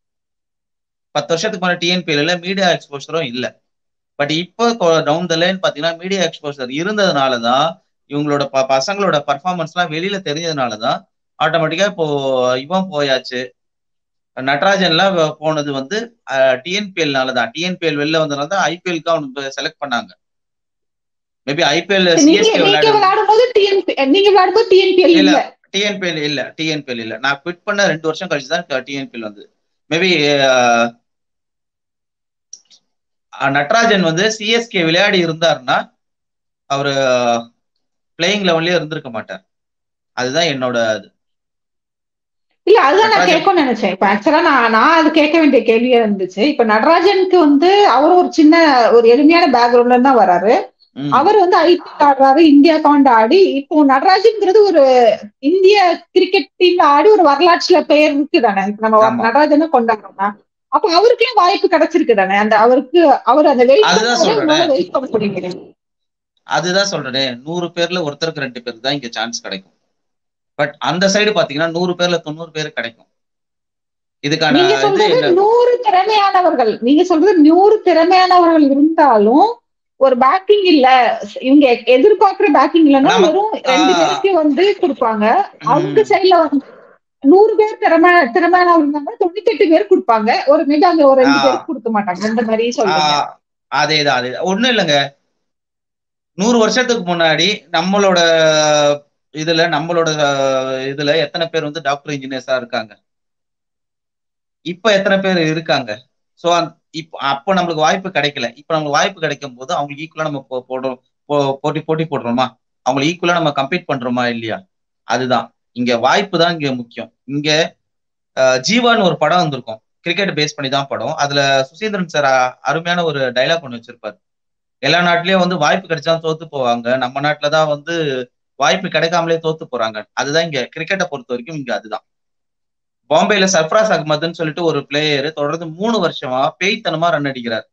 பத்து வருஷத்துக்கு முன்னாடி டிஎன்பிஎல் இல்ல மீடியா எக்ஸ்போஷரும் இல்ல பட் இப்போ டவுன் த லைன் பாத்தீங்கன்னா மீடியா எக்ஸ்போஷர் இருந்ததுனால தான் இவங்களோட ப பசங்களோட பர்ஃபார்மன்ஸ்லாம் வெளியில தெரிஞ்சதுனால தான் ஆட்டோமேட்டிக்கா இப்போ இவன் போயாச்சு நட்ராஜன்லாம் வ- போனது வந்து டிஎன்பிஎல்னால தான் டிஎன்பிஎல் வெளில வந்ததுனால தான் ஐபிஎல்க்கு அவனுக்கு செலக்ட் பண்ணாங்க மேபி ஐபிஎல் நீங்க சிஎஸ்கே நீங்க விளையாடு விளையாடும் போது டிஎன்பி நீங்க விளையாடும் போது டிஎன்பிஎல் இல்ல இல்ல டிஎன்பிஎல் இல்ல டிஎன்பிஎல் இல்ல நான் குவிட் பண்ண ரெண்டு வருஷம் கழிச்சு தான் டிஎன்பிஎல் வந்தது மேபி நட்ராஜன் வந்து சிஎஸ்கே விளையாடி இருந்தாருன்னா அவரு பிளேயிங் லெவன்லயே இருந்திருக்க மாட்டார் அதுதான் என்னோட இது இல்ல அதுதான் நான் நடராஜன் கேட்கணும்னு நினைச்சேன் இப்ப ஆக்சுவலா நான் நான் அது கேட்க வேண்டிய கேள்வியா இருந்துச்சு இப்ப நடராஜனுக்கு வந்து அவர் ஒரு சின்ன ஒரு எளிமையான பேக்ரவுண்ட்ல தான் வராரு ம், அவர் வந்து ஐபிஎல் ஆடுறாரு இந்தியாவுக்கு வந்து ஆடி இப்போ நடராஜன்ங்கிறது ஒரு இந்திய கிரிக்கெட் டீம்ல ஆடி ஒரு வரலாற்றுல பெயர் இருக்கு தானே இப்ப நம்ம ஆமா. நடராஜனை கொண்டாடுறோம்னா அப்ப அவருக்கே வாய்ப்பு கிடைச்சிருக்கு தானே அந்த அவருக்கு அவர் அந்த வெயிட் அதுதான் சொல்றேனே. வெயிட் பண்ண முடியுங்க அதுதான் சொல்றேனே நூறு பேர்ல ஒருத்தருக்கு ரெண்டு பேருக்கு தான் இங்க சான்ஸ் கிடைக்கும் பட் அந்த சைடு பாத்தீங்கன்னா நூறு பேர்ல தொண்ணூறு பேர் கிடைக்கும் இதுக்கான நீங்க இது சொல்றது என்ன நூறு திறமையானவர்கள் நீங்க சொல்றது நூறு திறமையானவர்கள் இருந்தாலும் ஒரு பேக்கிங் இல்ல இவங்க எ- எதிர்பார்க்கிற பேக்கிங் இல்லைன்னா நாம- வெறும் ரெண்டு ஆ. பேருக்கு வந்து கொடுப்பாங்க அவங்க ம், சைடுல வந்து நூறு பேர் திறமை திறமையானவங்க இருந்தாங்கன்னா தொண்ணூத்தி எட்டு பேர் கொடுப்பாங்க ஒரு மீது அங்க ஒரு ரெண்டு ஆ. பேருக்கு கொடுக்க மாட்டாங்க அந்த மாதிரி சொல்றீங்க ஆஹ் அதேதான் அதே ஒண்ணும் இல்லைங்க நூறு வருஷத்துக்கு முன்னாடி நம்மளோட இதுல நம்மளோட அஹ், இதுல எத்தனை பேர் வந்து டாக்டர் இன்ஜினியர்ஸா இருக்காங்க இப்ப எத்தனை பேர் இருக்காங்க சோ இப்போ அப்போ நம்மளுக்கு வாய்ப்பு கிடைக்கல இப்ப நம்மளுக்கு வாய்ப்பு கிடைக்கும் போது அவங்களுக்கு ஈக்குவலா நம்ம போ- போடுறோம் போ- போட்டி போட்டி போடுறோமா அவங்களை ஈக்குவலா நம்ம கம்பீட் பண்றோமா இல்லையா அதுதான் இங்க வாய்ப்பு தான் இங்க முக்கியம் இங்க அஹ், ஜீவான்னு ஒரு படம் வந்திருக்கும் கிரிக்கெட் பேஸ் பண்ணி தான் படம் அதுல சுசீந்திரன் சார் அருமையான ஒரு டைலாக் ஒன்று வச்சிருப்பாரு எல்லா நாட்டிலயும் வந்து வாய்ப்பு கிடைச்சா தோத்து போவாங்க நம்ம நாட்டுல தான் வந்து வாய்ப்பு கிடைக்காமலே தோத்து போறாங்க அதுதான் இங்க கிரிக்கெட்டை பொறுத்த வரைக்கும் இங்க அதுதான் பாம்பேல சர்ஃப்ராஸ் அகமதுன்னு சொல்லிட்டு ஒரு பிளேயர் தொடர்ந்து மூணு வருஷமா பேய்த்தனமா ரன் அடிக்கிறார்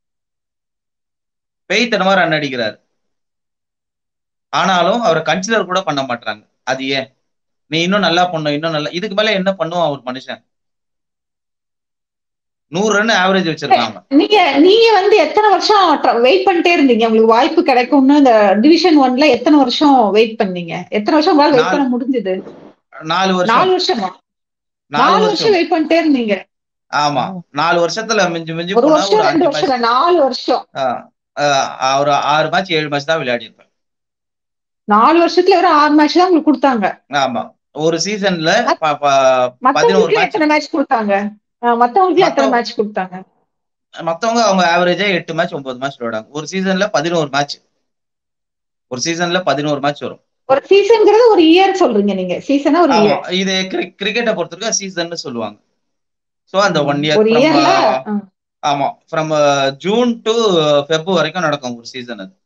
பேய்த்தனமா ரன் அடிக்கிறார் ஆனாலும் அவரை கன்சிடர் கூட பண்ண மாட்டாங்க அது ஏன் நீ இன்னும் நல்லா பண்ணும் இன்னும் நல்லா இதுக்கு மேல என்ன பண்ணுவான் ஒரு மனுஷன் நூறு ரன் ஆவரேஜ் வச்சிருக்கான் அவன் நீங்க நீங்க வந்து எத்தனை வருஷம் வெயிட் பண்ணிட்டே இருந்தீங்க உங்களுக்கு வாய்ப்பு கிடைக்கும்னு இந்த டிவிஷன் ஒன்ல எத்தனை வருஷம் வெயிட் பண்ணீங்க எத்தனை வருஷம் உங்களால வெயிட் நாலு- பண்ண முடிஞ்சது நாலு வருஷம் நாலு வருஷமா நாலு நாலு வருஷம் வருஷம் வெயிட் பண்ணிட்டே இருந்தீங்க ஆமா நாலு வருஷத்துல மிஞ்சி மிஞ்சி ஒரு போனா வருஷம் ஒரு ரெண்டு அஞ்சு வருஷம் மேட்ச் இல்ல, நாலு வருஷம் ஒரு ஆறு மேட்ச் ஏழு மேட்ச் தான் விளையாடி இருப்பேன் நாலு வருஷத்துல வெறும் ஆறு மேட்ச் தான் உங்களுக்கு கொடுத்தாங்க ஆமா ஒரு சீசன்ல பதினோரு மத்தவங்களுக்கு மேட்ச் எத்தனை மேட்ச் கொடுத்தாங்க அஹ் மத்தவங்களுக்கு எத்தனை மத்தவங்க- மேட்ச் கொடுத்தாங்க மத்தவங்க அவங்க ஆவரேஜா எட்டு மேட்ச் ஒன்பது மேட்ச் விளையாடுவாங்க ஒரு சீசன்ல பதினோரு மேட்ச் ஒரு சீசன்ல பதினோரு மேட்ச் வரும் ஒரு சீசன்ங்கிறது ஒரு இயர் சொல்றீங்க நீங்க சீசனா ஒரு ஆமா இயர் இது கிரிக்கெட்டை பொறுத்தவரைக்கும் சீசன் சொல்லுவாங்க சோ அந்த ஒன் இயர் ஒரு இயர்ல ஆமா ஃப்ரம் ஜூன் டு ஃபெப் வரைக்கும் நடக்கும் ஒரு சீசன் அது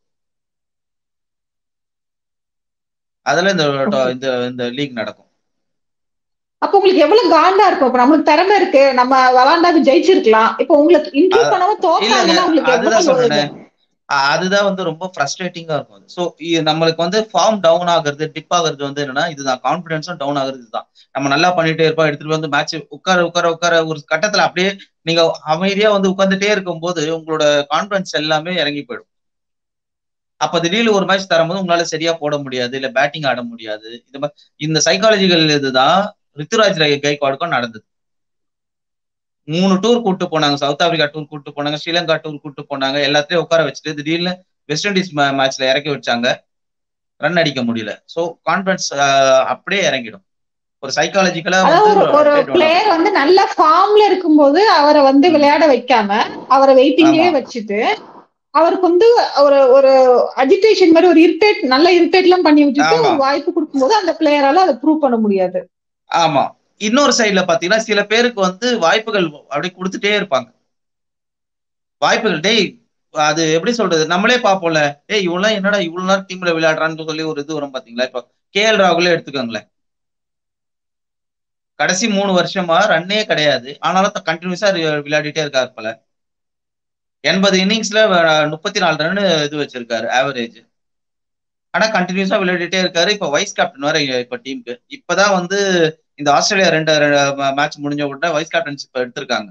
அதுல இந்த Okay. இந்த இந்த லீக் நடக்கும் அப்ப உங்களுக்கு எவ்வளவு காண்டா இருக்கும் இப்ப நம்மளுக்கு திறமை இருக்கு நம்ம விளாண்டாக்கு ஜெயிச்சிருக்கலாம் இப்ப உங்களுக்கு இன்க்ளூட் அ- பண்ணாம தோத்தாங்கன்னா உங்களுக்கு அதுதான் எவ்வளவு சொல்றேன் அ- அதுதான் வந்து ரொம்ப ஃப்ரஸ்ட்ரேட்டிங்கா இருக்கும் அது ஸோ நம்மளுக்கு வந்து ஃபார்ம் டவுன் ஆகுறது டிப் ஆகுறது வந்து என்னன்னா இதுதான் கான்ஃபிடன்ஸும் டவுன் ஆகுறது இதுதான் நம்ம நல்லா பண்ணிட்டே இருப்போம் எடுத்துட்டு வந்து மேட்ச் உட்கார உட்கார உட்கார ஒரு கட்டத்துல அப்படியே நீங்க அமைதியா வந்து உட்கார்ந்துட்டே இருக்கும்போது உங்களோட கான்ஃபிடன்ஸ் எல்லாமே இறங்கி போயிடும் அப்ப திடீர்னு ஒரு மேட்ச் தரும்போது உங்களால சரியா போட முடியாது இல்ல பேட்டிங் ஆட முடியாது இந்த மாதிரி இந்த சைக்காலஜிக்கல் இதுதான் ரித்துராஜ் கைக்வாடுக்கும் நடந்தது மூணு டூர் கூட்டு போனாங்க சவுத் ஆப்பிரிக்கா டூர் கூட்டு போனாங்க ஸ்ரீலங்கா டூர் கூட்டு போனாங்க எல்லாத்தையும் உட்கார வச்சுட்டு திடீர்னு வெஸ்ட் இண்டீஸ் மேட்ச்ல இறக்கி வச்சாங்க ரன் அடிக்க முடியல சோ கான்பிடன்ஸ் அப்படியே இறங்கிடும் ஒரு சைக்காலஜிக்கலா அதாவது ஒரு ஒரு வந்து பிளேயர் வந்து நல்ல ஃபார்ம்ல இருக்கும்போது அவரை வந்து விளையாட வைக்காம அவரை வெயிட்டிங்லயே ஆமா. வச்சுட்டு அவருக்கு வந்து ஒரு ஒரு அஜிடேஷன் மாதிரி ஒரு இரிட்டேட் நல்ல இரிட்டேட் எல்லாம் பண்ணி விட்டுட்டு ஆமா. ஒரு வாய்ப்பு கொடுக்கும்போது அந்த பிளேயரால அதை ப்ரூவ் பண்ண முடியாது ஆமா இன்னொரு சைடுல பாத்தீங்கன்னா சில பேருக்கு வந்து வாய்ப்புகள் அப்படியே கொடுத்துட்டே இருப்பாங்க வாய்ப்புகள் டேய் அது எப்படி சொல்றது நம்மளே பார்ப்போம்ல ஏய் இவெல்லாம் என்னடா இவ்வளவு நேரம் டீம்ல விளையாடுறான்னு சொல்லி ஒரு இது வரும் பாத்தீங்களா இப்ப கே எல் ராகுலே எடுத்துக்கோங்களேன் கடைசி மூணு வருஷமா ரன்னே கிடையாது ஆனாலும் கண்டினியூஸா விளையாடிட்டே இருக்காரு போல எண்பது இன்னிங்ஸ்ல முப்பத்தி நாலு ரன் இது வச்சிருக்காரு ஆவரேஜ் ஆனா கண்டினியூஸா விளையாடிட்டே இருக்காரு இப்ப வைஸ் கேப்டன் வேற இப்ப டீமுக்கு இப்பதான் வந்து இந்த ஆஸ்திரேலியா ரெண்டு மேட்ச் முடிஞ்ச உடனே வைஸ் கேப்டன்ஷிப் எடுத்திருக்காங்க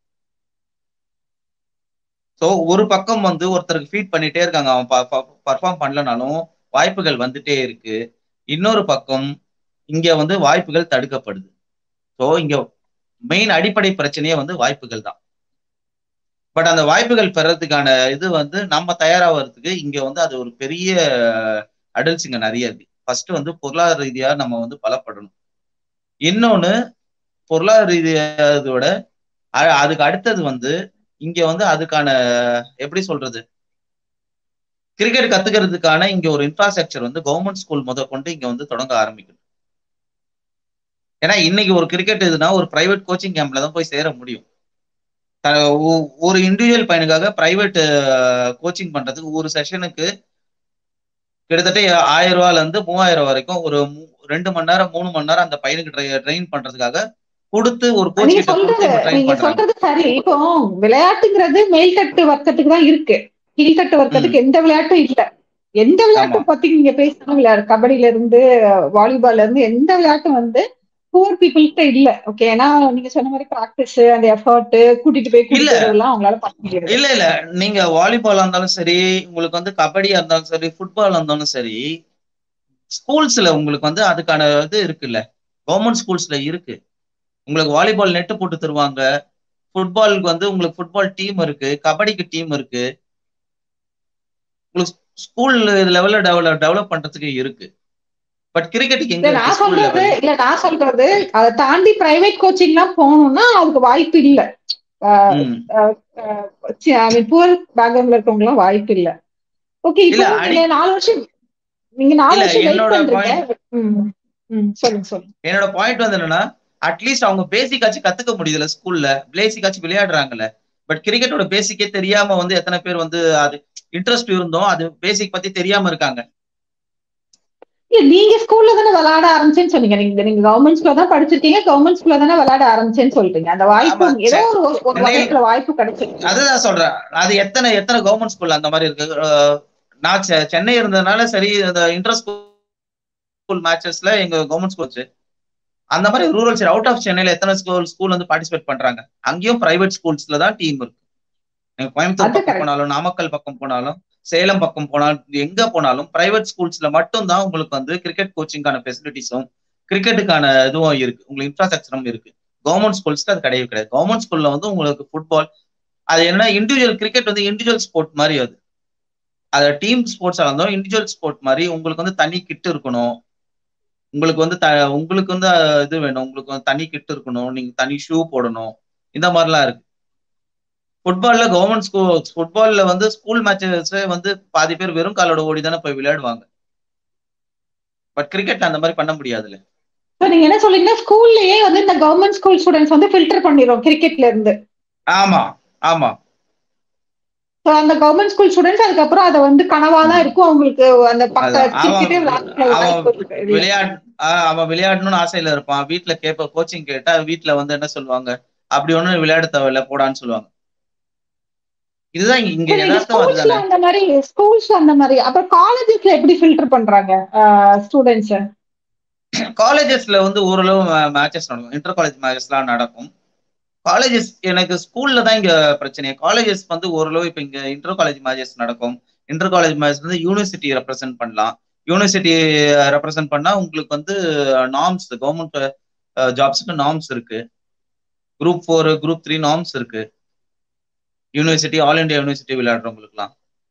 ஸோ ஒரு பக்கம் வந்து ஒருத்தருக்கு ஃபீட் பண்ணிட்டே இருக்காங்க அவன் பர்ஃபார்ம் பண்ணலனாலும் வாய்ப்புகள் வந்துட்டே இருக்கு இன்னொரு பக்கம் இங்க வந்து வாய்ப்புகள் தடுக்கப்படுது ஸோ இங்க மெயின் அடிப்படை பிரச்சனையே வந்து வாய்ப்புகள் தான் பட் அந்த வாய்ப்புகள் பெறதுக்கான இது வந்து நம்ம தயாராகிறதுக்கு இங்க வந்து அது ஒரு பெரிய அடல்ஸ் இங்க நிறைய இருக்கு ஃபர்ஸ்ட் வந்து பொருளாதார ரீதியா நம்ம வந்து பலப்படணும் இன்னொன்னு பொருளாதார ரீதியாவதோட அதுக்கு அடுத்தது வந்து இங்க வந்து அதுக்கான எப்படி சொல்றது கிரிக்கெட் கத்துக்கிறதுக்கான இங்க ஒரு இன்ஃப்ராஸ்ட்ரக்சர் வந்து கவர்மெண்ட் ஸ்கூல் முத கொண்டு இங்க வந்து தொடங்க ஆரம்பிக்கணும் ஏன்னா இன்னைக்கு ஒரு கிரிக்கெட் இதுனா ஒரு பிரைவேட் கோச்சிங் கேம்ப்ல தான் போய் சேர முடியும் ஒரு இண்டிவிஜுவல் பையனுக்காக பிரைவேட் கோச்சிங் பண்றதுக்கு ஒரு செஷனுக்கு கிட்டத்தட்ட ஆயிரம் ரூபாயில இருந்து மூவாயிரம் வரைக்கும் ஒரு ரெண்டு மணி நேரம் மூணு மணி நேரம் அந்த பையனுக்கு ட்ரெயின் பண்றதுக்காக கொடுத்து ஒரு நீங்க சொல்றது நீங்க சொல்றது சரி இப்போ விளையாட்டுங்கிறது மேல்தட்டு வர்க்கத்துக்கு தான் இருக்கு கீழ்த்தட்டு வர்க்கத்துக்கு எந்த விளையாட்டும் இல்ல எந்த விளையாட்டு பத்தி நீங்க பேசணும் விளையாடு கபடியில இருந்து வாலிபால்ல இருந்து எந்த விளையாட்டும் வந்து புவர் பீப்புள்கிட்ட இல்ல ஓகே ஏன்னா நீங்க சொன்ன மாதிரி பிராக்டிஸ் அந்த எஃபர்ட் கூட்டிட்டு போய் கூட்டிட்டு அவங்களால பண்ண முடியாது இல்ல இல்ல நீங்க வாலிபாலா இருந்தாலும் சரி உங்களுக்கு வந்து கபடியா இருந்தாலும் சரி ஃபுட்பாலா இருந்தாலும் சரி ஸ்கூல்ஸ்ல உங்களுக்கு வந்து அதுக்கான இது இருக்குல்ல கவர்மெண்ட் ஸ்கூல்ஸ்ல இருக்கு உங்களுக்கு வாலிபால் நெட்டு போட்டு தருவாங்க ஃபுட்பாலுக்கு வந்து உங்களுக்கு ஃபுட்பால் டீம் இருக்கு கபடிக்கு டீம் இருக்கு உங்களுக்கு ஸ்கூல் லெவல்ல டெவலப் டெவலப் பண்றதுக்கு இருக்கு பட் கிரிக்கெட்டுக்கு எங்க நான் சொல்றது இல்ல நான் சொல்றது அதை தாண்டி பிரைவேட் கோச்சிங் எல்லாம் போகணும்னா அதுக்கு வாய்ப்பு இல்ல புவர் பேக்ரவுண்ட்ல இருக்கவங்க எல்லாம் வாய்ப்பு இல்ல ஓகே இப்போ நீங்க நாலு வருஷம் நீங்க நாலு வருஷம் வெயிட் பண்றீங்க சொல்லுங்க சொல்லுங்க என்னோட பாயிண்ட் வந்து என்னன்னா அட்லீஸ்ட் அவங்க பேசிக்காச்சும் கத்துக்க முடியுதுல ஸ்கூல்ல பேசிக்காச்சும் விளையாடுறாங்கல்ல பட் கிரிக்கெட்டோட பேசிக்கே தெரியாம வந்து எத்தனை பேர் வந்து அது இன்ட்ரெஸ்ட் இருந்தோம் அது பேசிக் பத்தி தெரியாம இருக்காங்க நீங்க ஸ்கூல்ல தானே விளையாட ஆரம்பிச்சேன்னு சொன்னீங்க நீங்க நீங்க கவர்மெண்ட் ஸ்கூல்ல தான் படிச்சிருக்கீங்க கவர்மெண்ட் ஸ்கூல்ல தானே விளையாட ஆரம்பிச்சேன்னு சொல்றீங்க அந்த வாய்ப்பு ஏதோ ஒரு ஒரு வகைத்துல வாய்ப்பு கிடைச்சிருக்கு அதுதான் சொல்றேன் அது எத்தனை எத்தனை கவர்மெண்ட் ஸ்கூல்ல அந்த மாதிரி இருக்கு நான் சென்னை இருந்ததுனால சரி இந்த இன்டர் ஸ்கூல் மேட்சஸ்ல எங்க கவர்மெண்ட் ஸ்கூல் வச்சு அந்த மாதிரி ரூரல் சைடு அவுட் ஆஃப் சென்னையில எத்தனை ஸ்கூல் ஸ்கூல் வந்து பார்ட்டிசிபேட் பண்றாங்க அங்கேயும் பிரைவேட் ஸ்கூல்ஸ்ல தான் டீம் இருக்கு நீங்க கோயம்புத்தூர் அது பக்கம் correct. போனாலும் நாமக்கல் பக்கம் போனாலும் சேலம் பக்கம் போனாலும் எங்க போனாலும் பிரைவேட் ஸ்கூல்ஸ்ல மட்டும் தான் உங்களுக்கு வந்து கிரிக்கெட் கோச்சிங்கான ஃபெசிலிட்டிஸும் கிரிக்கெட்டுக்கான இதுவும் இருக்கு உங்களுக்கு இன்ஃப்ராஸ்ட்ரக்சரும் இருக்கு கவர்மெண்ட் ஸ்கூல்ஸ்க்கு அது கிடையவே கிடையாது கவர்மெண்ட் ஸ்கூல்ல வந்து உங்களுக்கு ஃபுட்பால் அது என்ன இண்டிவிஜுவல் கிரிக்கெட் வந்து இண்டிவிஜுவல் ஸ்போர்ட் மாதிரி அது அது டீம் ஸ்போர்ட்ஸா இருந்தாலும் இண்டிவிஜுவல் ஸ்போர்ட் மாதிரி உங்களுக்கு வந்து தனி கிட் இருக்கணும் உங்களுக்கு வந்து த உங்களுக்கு வந்து அஹ், இது வேணும் உங்களுக்கு வந்து தனி கிட் இருக்கணும் நீங்க தனி ஷூ போடணும் இந்த மாதிரிலாம் இருக்கு ஃபுட்பால்ல கவர்மெண்ட் ஸ்கூல் ஃபுட்பால்ல வந்து ஸ்கூல் மேட்சஸ் வந்து பாதி பேர் வெறும் காலோட ஓடி தானே போய் விளையாடுவாங்க பட் கிரிக்கெட் அந்த மாதிரி பண்ண முடியாதுல்ல So, நீங்க என்ன சொல்றீங்கன்னா ஸ்கூல்லயே வந்து இந்த கவர்மெண்ட் ஸ்கூல் ஸ்டூடெண்ட்ஸ் வந்து ஃபில்டர் பண்ணிரும் கிரிக்கெட்ல இருந்து ஆமா ஆமா So, அந்த கவர்மெண்ட் ஸ்கூல் ஸ்டூடெண்ட்ஸ் அதுக்கப்புறம் அதை வந்து கனவா தான் இருக்கும் அவங்களுக்கு அந்த பக்க அதான். அவன் கிரிக்கெட்டே அவன் விளையாட் ஆஹ் அவன் விளையாடணும்னு ஆசையில இருப்பான் வீட்டுல கேப்ப கோச்சிங் கேட்டா வீட்டுல வந்து என்ன சொல்லுவாங்க அப்படி ஒண்ணும் விளையாட தேவையில்ல போடான்னு சொல்லுவாங்க இதுதான் இங்க- இங்க யதார்த்தம் ஸ்கூல்ஸ்ல அதுதானே அந்த மாதிரி ஸ்கூல்ஸ் அந்த மாதிரி அப்புறம் காலேஜஸ்ல எப்படி ஃபில்டர் பண்றாங்க ஸ்டூடெண்ட்ஸ் காலேஜஸ்ல வந்து ஓரளவு மேட்சஸ் நடக்கும் இன்டர் காலேஜ் மேட்சஸ்லாம் நடக்கும் காலேஜஸ் எனக்கு ஸ்கூல்ல தான் இங்க பிரச்சனை காலேஜஸ் வந்து ஓரளவு இப்ப இங்க இன்டர் காலேஜ் மேட்சஸ் நடக்கும் இன்டர் காலேஜ் மேட்ச் வந்து யூனிவர்சிட்டி ரெப்ரசென்ட் பண்ணலாம் யூனிவர்சிட்டி ரெப்ரசென்ட் பண்ணா உங்களுக்கு வந்து நார்ம்ஸ் கவர்மெண்ட் ஜாப்ஸ்க்கு நார்ம்ஸ் இருக்கு group four group three norms இருக்கு யூனிவர்சிட்டி ஆல் இந்தியா யூனிவர்சிட்டி விளையாடுறவங்களுக்குலாம்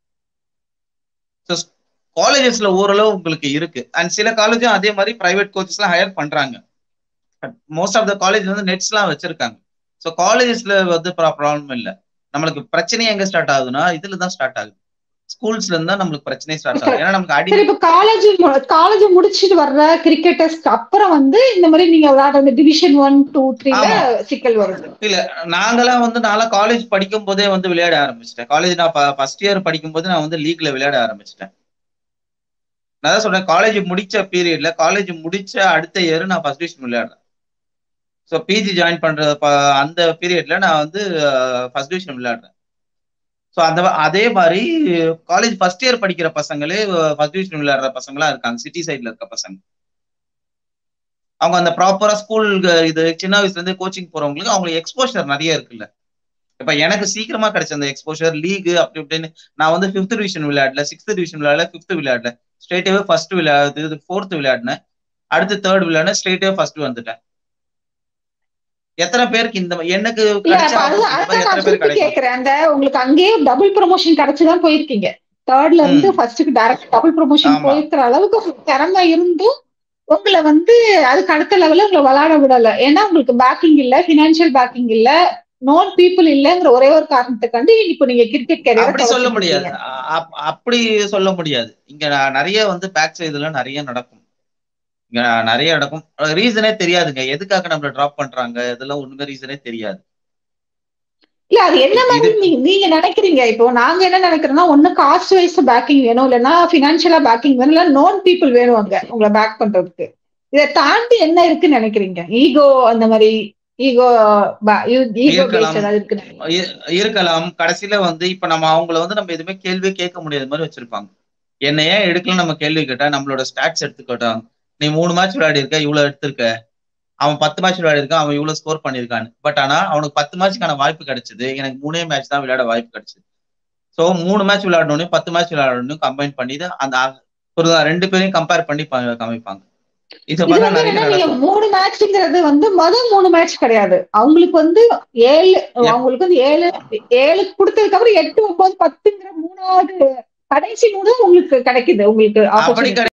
ஸோ காலேஜஸ்ல ஓரளவு உங்களுக்கு இருக்கு அண்ட் சில காலேஜும் அதே மாதிரி பிரைவேட் கோச்சஸ்லாம் ஹையர் பண்றாங்க மோஸ்ட் ஆஃப் த காலேஜ் வந்து நெட்ஸ்லாம் வச்சிருக்காங்க ஸோ காலேஜஸ்ல வந்து ப்ராப்ளம் இல்லை நம்மளுக்கு பிரச்சனை எங்க ஸ்டார்ட் ஆகுதுன்னா இதுல தான் ஸ்டார்ட் ஆகுது ஸ்கூல்ஸ்ல இருந்து தான் நம்மளுக்கு பிரச்சனை ஸ்டார்ட் ஆகுது ஏன்னா நமக்கு அடி சரி இப்ப காலேஜ் காலேஜ் முடிச்சிட்டு வர்ற கிரிக்கெட்டர்ஸ்க்கு அப்புறம் வந்து இந்த மாதிரி நீங்க விளையாடுற டிவிஷன் ஒன் டூ த்ரீல ஆமா. சிக்கல் வருது இல்ல நாங்களாம் வந்து நான்லாம் காலேஜ் படிக்கும் போதே வந்து விளையாட ஆரம்பிச்சிட்டேன் காலேஜ் நான் ஃபர்ஸ்ட் இயர் படிக்கும் போது நான் வந்து லீக்ல விளையாட ஆரம்பிச்சிட்டேன் நான் தான் சொல்றேன் காலேஜ் முடிச்ச பீரியட்ல காலேஜ் முடிச்ச அடுத்த இயர் நான் ஃபர்ஸ்ட் டிவிஷன் விளையாடுறேன் ஸோ பிஜி ஜாயின் பண்ற ப- அந்த பீரியட்ல நான் வந்து ஃபர்ஸ்ட் டிவிஷன் விளையாடுறேன் ஸோ அந்த அதே மாதிரி காலேஜ் ஃபர்ஸ்ட் இயர் படிக்கிற பசங்களே ஃபர்ஸ்ட் டிவிஷன் விளையாடுற பசங்களா இருக்காங்க சிட்டி சைட்ல இருக்க பசங்க அவங்க அந்த ப்ராப்பரா ஸ்கூல் இது சின்ன வயசுல இருந்து கோச்சிங் போறவங்களுக்கு அவங்களுக்கு எக்ஸ்போஷர் நிறைய இருக்குல்ல இப்ப எனக்கு சீக்கிரமா கிடைச்ச அந்த எக்ஸ்போஷர் லீக் அப்படி இப்படின்னு நான் வந்து ஃபிஃப்த் டிவிஷன் விளையாடல சிக்ஸ்த் டிவிஷன் விளையாடல ஃபிஃப்த் விளையாடல ஸ்ட்ரெயிட்டாவே ஃபர்ஸ்ட் விளையாடு ஃபோர்த் விளையாடினேன் அடுத்து தேர்ட் விளையாடினேன் ஸ்ட்ரெயிட்டாவே ஃபர்ஸ்ட் வந்துட்டேன் எத்தனை பேருக்கு இந்த எனக்கு இல்ல கிடைச்ச அப்ப அது opportunity அதான் எத்தனை நான் பேர் திருப்பி கிடைக்கும் கேக்குறேன் அந்த உங்களுக்கு அங்கேயே டபுள் ப்ரொமோஷன் கிடைச்சுதான் போயிருக்கீங்க தேர்ட்ல இருந்து ம். ஃபர்ஸ்ட்க்கு டைரக்ட் டபுள் ப்ரொமோஷன் ஆமா. போயிருக்கிற அளவுக்கு உங்களுக்கு திறமை இருந்தும் உங்களை வந்து அதுக்கு அடுத்த லெவல்ல உங்களை விளையாட விடல ஏன்னா உங்களுக்கு பேக்கிங் இல்ல பினான்சியல் பேக்கிங் இல்ல நோன் பீப்புள் இல்லங்கிற ஒரே ஒரு காரணத்துக்காண்டி இப்போ நீங்க கிரிக்கெட் அப்படி சொல்ல முடியாது கேரியர் அ- அப்- அப்படி சொல்ல முடியாது இங்க நான் நிறைய வந்து பேக் சைடுல நிறைய நடக்கும் இங்க நிறைய நடக்கும் ரீசனே தெரியாதுங்க எதுக்காக நம்மள டிராப் பண்றாங்க இதெல்லாம் ஒண்ணுமே ரீசனே தெரியாது இல்ல அது என்ன மாதிரி இது- நீங்க நீங்க நினைக்கிறீங்க இப்போ நாங்க என்ன நினைக்கிறோம்னா ஒண்ணு காஸ்ட் வைஸ் பேக்கிங் வேணும் இல்லைன்னா பினான்சியலா பேக்கிங் வேணும் இல்ல நோன் பீப்புள் வேணும் அங்க உங்களை பேக் பண்றதுக்கு இதை தாண்டி என்ன இருக்குன்னு நினைக்கிறீங்க ஈகோ அந்த மாதிரி ஈகோ ஈகோ இருக்கலாம். பேஸ் ஏதாவது இருக்கு இ- இருக்கலாம் கடைசியில வந்து இப்ப நம்ம அவங்கள வந்து நம்ம எதுவுமே கேள்வி கேட்க முடியாத மாதிரி வச்சிருப்பாங்க என்ன ஏன் எடுக்கல நம்ம கேள்வி கேட்டா நம்மளோட ஸ்டாட்ஸ் எடுத்துக்கிட்டாங்க நீ மூணு மேட்ச் விளையாடி இருக்க இவ்வளவு எடுத்திருக்க அவன் பத்து மேட்ச் விளையாடி இருக்கான் அவன் இவ்வளவு ஸ்கோர் பண்ணிருக்கான்னு பட் ஆனா அவனுக்கு பத்து மேட்ச்க்கான வாய்ப்பு கிடைச்சது எனக்கு மூணே மேட்ச் தான் விளையாட வாய்ப்பு கிடைச்சது சோ மூணு மேட்ச் விளையாடணும் பத்து மேட்ச் விளையாடணும் கம்பைன் பண்ணி தான் அந்த ஒரு ரெண்டு பேரையும் கம்பேர் பண்ணி ப- காமிப்பாங்க இது இது மாதிரி வந்து நிறைய என்னன்னா நீங்க நடக்கும் மூணு மேட்ச்ங்கிறது வந்து முதல் மூணு மேட்ச் கிடையாது அவங்களுக்கு வந்து ஏழு அவங்களுக்கு வந்து ஏழு ஏழு கொடுத்ததுக்கு அப்புறம் எட்டு ஒன்பது பத்துங்கிற மூணாவது கடைசி மூணு உங்களுக்கு கிடைக்குது உங்களுக்கு அப்படி opportunity.